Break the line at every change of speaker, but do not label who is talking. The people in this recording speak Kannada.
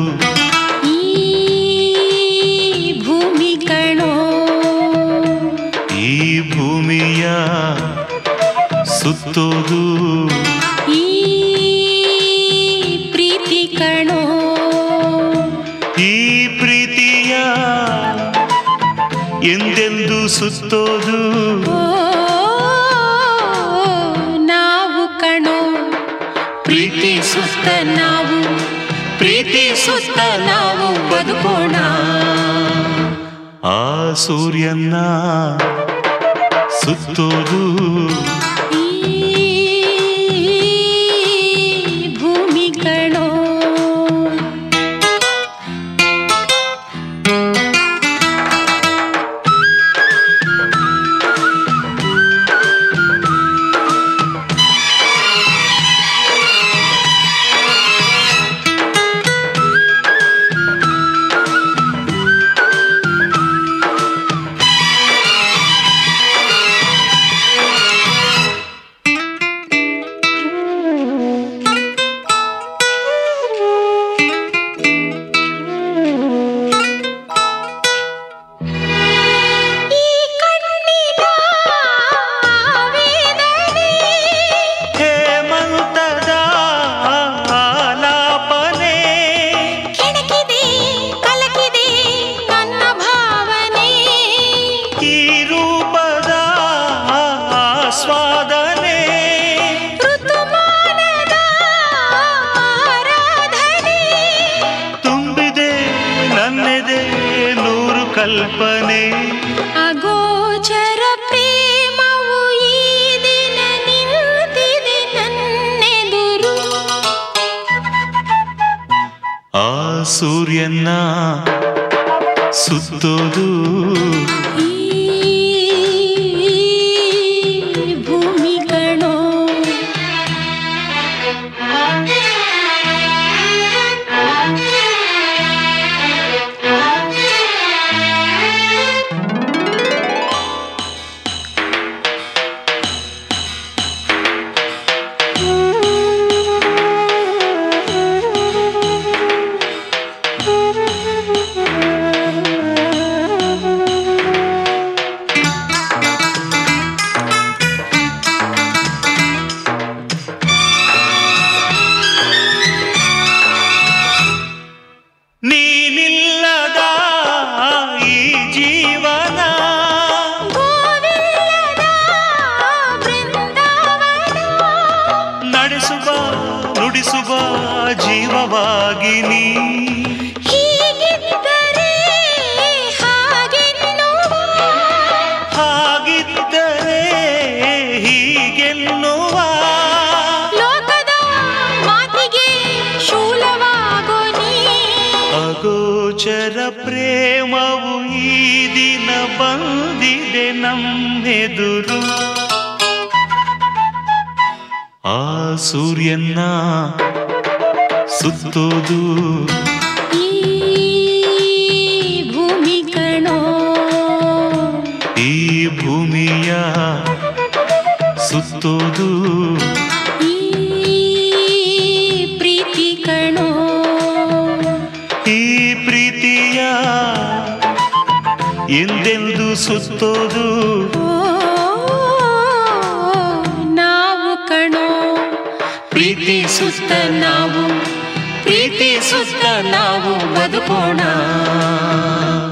ಈ ಭೂಮಿ ಕಣೋ
ಈ ಭೂಮಿಯ ಸುತ್ತೋದು
ಈ ಪ್ರೀತಿ ಕಣೋ
ಈ ಪ್ರೀತಿಯ ಎಂದೆಂದು ಸುತ್ತೋದು
ಓ ನಾವು ಕಣೋ ಪ್ರೀತಿ ಸುತ್ತ ನಾವು ಪ್ರೀತಿ ಸುತ್ತ ನಾವು ಬದುಕೋಣ
ಆ ಸೂರ್ಯನ ಸುತ್ತೋದು
ಈ ಭೂಮಿ ಕಣೋ ಈ ಕಣ್ಣಿನ ವೇದನೆ
ಹೇಮಂತದ ಆಲಾಪನೆ
ಕೆಣಕಿದೆ ಕಲಕಿದೆ ನನ್ನ ಭಾವನೆ
ಈ ರೂಪದ ಆಸ್ವಾದನೆ
ಋತುಮಾನದ ಆರಾಧನೆ
ತುಂಬಿದೆ ನನ್ನೆದೆ ನೂರು ಕಲ್ಪನೆ
ಅಗೋಚರ ಪ್ರೇಮವು ಈ ದಿನ ನಿಂತಿದೆ ನನ್ನೆದುರು
ಆ ಸೂರ್ಯನ ಸುತ್ತೋದು
ಈ ಭೂಮಿ ಕಣೋ
ನೀನಿಲ್ಲದ ಈ ಜೀವನ
ಗೋವಿಲ್ಲದ ಬೃಂದಾವನ
ನಡೆಸುವ ನುಡಿಸುವ ಜೀವವಾಗಿ ನೀ
ಹೀಗಿದ್ದರೆ ಹಾಗೆನ್ನುವ
ಹಾಗಿದ್ದರೆ ಹೀಗೆನ್ನುವ
ಲೋಕದ ಮಾತಿಗೆ ಶೂಲವಾಗೋ ನೀ
ಅಗೋಚರ ಪ್ರೇಮವು ಈ ದಿನ ಬಂದಿದೆ ನಮ್ಮೆದುರು ಆ ಸೂರ್ಯನ ಸುತ್ತೋದು
ಈ ಭೂಮಿ ಕಣೋ
ಈ ಭೂಮಿಯ ಸುತ್ತೋದು
ಈ ಪ್ರೀತಿ ಕಣೋ
ಈ ಪ್ರೀತಿಯ ಎಂದೆಂದು ಸುತ್ತೋದು
ಓ ನಾವು ಕಣೋ ಪ್ರೀತಿ ಸುತ್ತ ನಾವು ಪ್ರೀತಿ ಸುತ್ತ ನಾವು ಬದುಕೋಣ